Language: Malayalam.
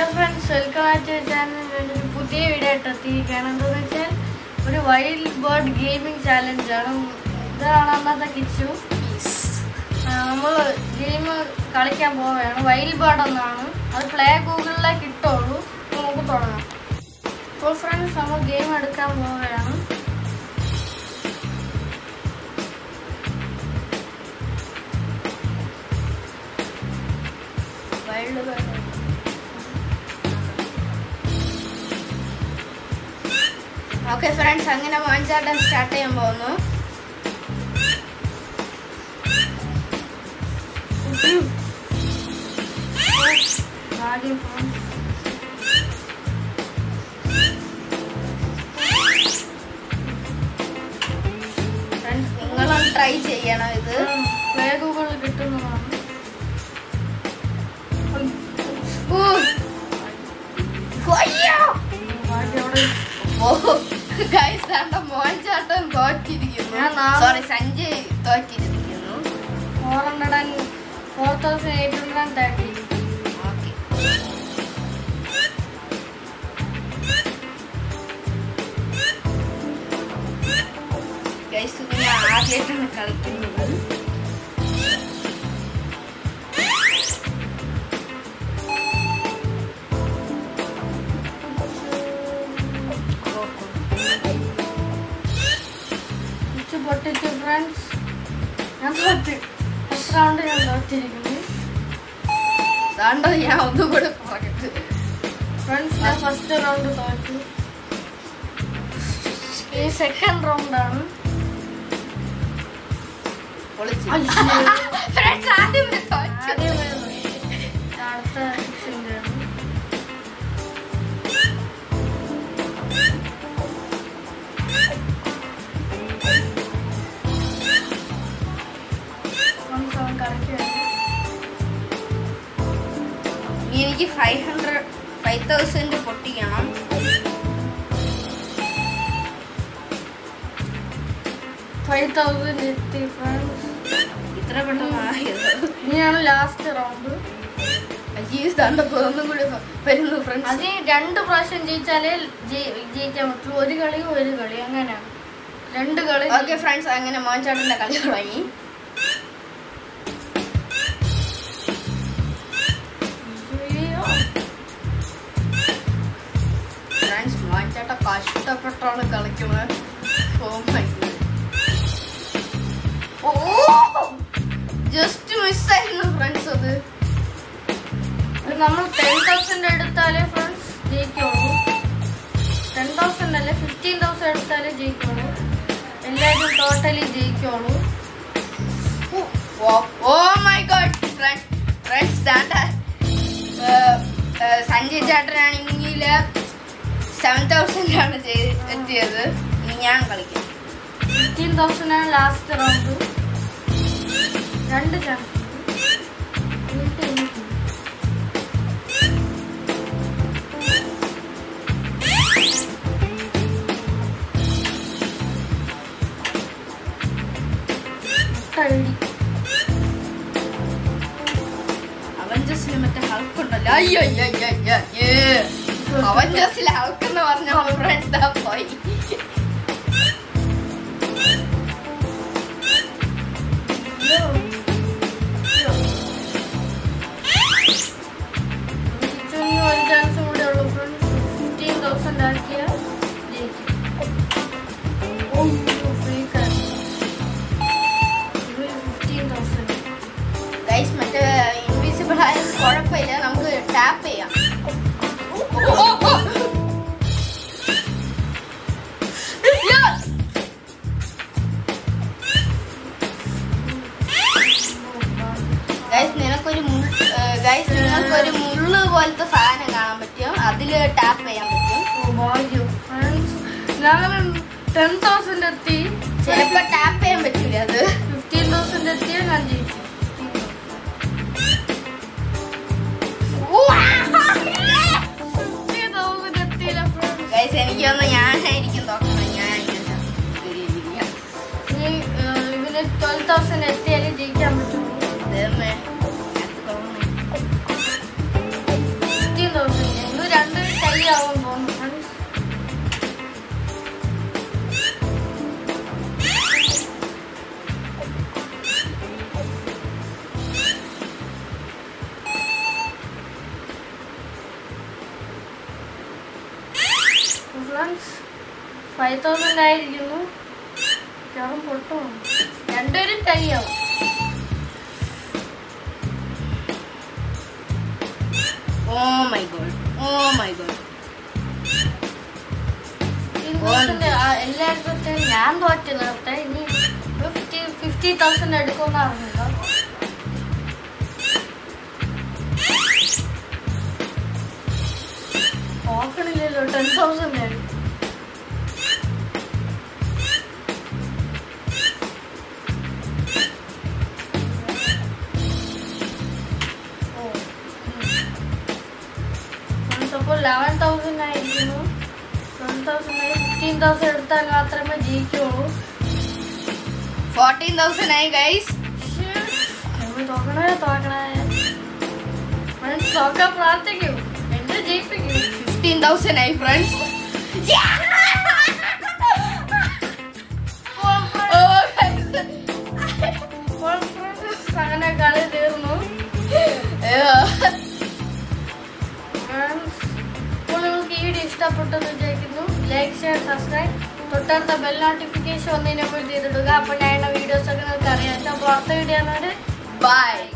Friends welcome back to channel ഒരു പുതിയ വീഡിയോ ആയിട്ട് എത്തിയിരിക്കുകയാണ് എന്താണെന്ന് വെച്ചാൽ ഒരു വൈൽഡ് ബേർഡ് ഗെയിമിംഗ് ചാലഞ്ചാണ് ഇതാണ് അന്നത്തെ കിച്ചു നമ്മൾ ഗെയിം കളിക്കാൻ പോവുകയാണ് വൈൽഡ് ബേർഡ് എന്നാണ് അത് പ്ലേ ഗൂഗിളിലേ കിട്ടുള്ളൂ അപ്പോൾ നമുക്ക് തുടങ്ങാം അപ്പോൾ ഫ്രണ്ട്സ് നമ്മൾ ഗെയിം എടുക്കാൻ പോവുകയാണ് വൈൽഡ് ബേർഡ് ഓക്കെ ഫ്രണ്ട്സ് അങ്ങനെ വാഞ്ചാട്ടം സ്റ്റാർട്ട് ചെയ്യാൻ പോകുന്നു ആദ്യം ഫ്രണ്ട്സ് ഫ്രണ്ട്സ് നിങ്ങളൊന്ന് ട്രൈ ചെയ്യണം ഇത് പ്ലേ ഗൂഗിളിൽ കിട്ടുന്നതാണ് ഊ. അയ്യോ. ബാക്കി അവിടെ ഓ ഗൈസ് ആണ്ട മോൻചാട്ടം തോറ്റിരിക്കുന്നു ഞാൻ നാളെ- സോറി സഞ്ജയ് തോറ്റിരിക്കുന്നു four hundred and four thousand eight hundred and thirty okay guys ഇത് ഞാൻ ആദ്യമായിട്ടാണ് കളിക്കുന്നത് ഇച്ചു പൊട്ടിച്ചു ഫ്രണ്ട്സ് ഞാൻ തോറ്റ് ഫസ്റ്റ് റൗണ്ട് ഞാൻ തോറ്റിരിക്കുന്നു അതാണ്ടോ ഞാൻ ഒന്നും കൂടെ പറഞ്ഞത് ഫ്രണ്ട്സ് ഞാൻ ഫസ്റ്റ് റൗണ്ട് തോറ്റു ഈ സെക്കൻഡ് റൗണ്ടാണ് പൊളിച്ചു അയ്യോ. ഫ്രണ്ട്സ് ആദ്യമേ തോറ്റു ആദ്യമേ തോറ്റു. അടുത്ത കിച്ചിൻ്റെ ആണ് ഫ്രണ്ട്സ് അവൻ കളിക്കുകയാണ് ഇനി എനിക്ക് ഫൈവ് ഹൺഡ്രഡ് ഫൈവ് തൗസൻഡ് പൊട്ടിക്കണം ഫൈവ് തൗസൻഡ് എത്തി ഫ്രണ്ട്സ് ഇത്ര പെട്ടെന്നായത് ഇനിയാണ് ലാസ്റ്റ് റൗണ്ട് അയ്യോ തണ്ടപ്പോ ഒന്നും കൂടി വരുന്നു ഫ്രണ്ട്സ് അത് രണ്ട് പ്രാവശ്യം ജയിച്ചാലേ ജയി- ജയിക്കാൻ പറ്റുള്ളൂ ഒരു കളി ഒരു കളി അങ്ങനെയാണ് രണ്ട് കളി ഓക്കെ ഫ്രണ്ട്സ് അങ്ങനെ മോൻചാട്ടന്റെ കളി തുടങ്ങി അയ്യോ. ഫ്രണ്ട്സ് മോൻചാട്ട കഷ്ടപ്പെട്ടാണ് കളിക്കുന്നത് ഓ മൈ ഓ ജസ്റ്റ് മിസ്സായിരുന്നു ഫ്രണ്ട്സ് അത് ഇത് നമ്മൾ ടെൻ തൗസൻഡ് എടുത്താലേ ഫ്രണ്ട്സ് ജയിക്കുള്ളൂ ടെൻ തൗസൻഡ് അല്ലേ ഫിഫ്റ്റീൻ തൗസൻഡ് എടുത്താലേ ജയിക്കുള്ളൂ എല്ലാവരും ടോട്ടലി ജയിക്കുള്ളൂ oh my God friends friends ദാണ്ട സഞ്ജയ് ചേട്ടനാണെങ്കിൽ സെവൻ തൗസൻഡ് ആണ് ചെയ്ത് എത്തിയത് ഇനി ഞാൻ കളിക്കാം ഫിഫ്റ്റീൻ തൗസൻഡ് ആണ് ലാസ്റ്റ് റൗണ്ട് രണ്ട് ചാൻസ് അവഞ്ചസിന് മറ്റേ ഹൾക്ക് ഉണ്ടല്ലോ അയ്യോ അയ്യോ അയ്യോ അയ്യോ അയ്യോ അവഞ്ചസിലെ ഹൾക്ക് എന്ന് പറഞ്ഞ ഫ്രണ്ട്സ് ദാ പോയി കിച്ചണിന് ഒരു ചാൻസ് കൂടെ ഉള്ളൂ ഫ്രണ്ട്സ് ഫിഫ്റ്റീൻ തൗസൻഡ് ആക്കിയ ജയിക്കും ഫിഫ്റ്റീൻ തൗസൻഡ് ഗൈസ് മറ്റേ ഇൻവിസിബിൾ ആയ കുഴപ്പമില്ല നമുക്ക് ടാപ്പ് ചെയ്യാം ഗൈസ് നിനക്കൊരു ഗൈസ് നിങ്ങൾക്കൊരു മുള്ള് പോലത്തെ സാധനം കാണാൻ പറ്റും അതില് ടാപ്പ് ചെയ്യാൻ പറ്റും ഭാഗ്യം ഫ്രണ്ട്സ് ഞങ്ങൾ ടെൻ തൗസൻഡ് എത്തി ചിലപ്പോ ടാപ്പ് ചെയ്യാൻ പറ്റൂല അത് ഫിഫ്റ്റീൻ തൗസൻഡ് എത്തിയ ഞാൻ ജയിച്ചു ഫിഫ്റ്റീൻ തൗസൻഡ് എത്തിയില്ല ഫ്രണ്ട്സ് ഗൈസ് എനിക്ക് തോന്നുന്നു ഞാനായിരിക്കും തോക്കണം ഞാനായിരിക്കും ഇരിക്കാം. ഇനി ഇവന് ട്വൽവ് തൗസൻഡ് എത്തിയാലേ ജയിക്കാൻ പറ്റുള്ളൂ ദൈവമേ, എനിക്ക് തോന്നുന്നു. Fifteen thousand friends five thousand ആയിരിക്കുന്നു മിക്കവാറും പൊട്ടും രണ്ടുപേരും കഴിയാവും oh my God oh my God ഇരുന്നൂറിന്റെ ആ- എല്ലായിടത്തും ഞാൻ തോറ്റു നേരത്തെ ഇനി ഫിഫ്റ്റി ഫിഫ്റ്റി തൗസൻഡ് എടുക്കുമെന്ന് അറിഞ്ഞില്ല നോക്കണില്ലല്ലോ ടെൻ തൗസൻഡ് ആയി അപ്പോൾ ലെവൻ തൗസൻഡ് ആയിരിക്കുന്നു ടെൻ തൗസൻഡ് ആയി ഫിഫ്റ്റീൻ തൗസൻഡ് എടുത്താൽ മാത്രമേ ജയിക്കുള്ളൂ ഫോർട്ടീൻ തൗസൻഡ് ആയി ഗൈസ് നമ്മൾ തോക്കണേ തോക്കണേ ഫ്രണ്ട്സ് തോക്കാൻ പ്രാർത്ഥിക്കൂ എന്നെ ജയിപ്പിക്കൂ ഫിഫ്റ്റീൻ തൗസൻഡ് ആയി ഫ്രണ്ട്സ് അപ്പോൾ friends, അങ്ങനെ കളി തീർന്നു Friends, അപ്പോൾ നിങ്ങൾക്ക് ഈ വീഡിയോ ഇഷ്ടപ്പെട്ടെന്ന് വിചാരിക്കുന്നു ലൈക്ക് ഷെയർ സബ്സ്ക്രൈബ് തൊട്ടടുത്ത ബെൽ നോട്ടിഫിക്കേഷൻ ഒന്നിനെ പോയി ചെയ്തിടുക അപ്പോൾ ഞാൻ വീഡിയോസ് ഒക്കെ നിങ്ങൾക്ക് അറിയാം അപ്പോൾ അടുത്ത വീഡിയോ ആണ് ബൈ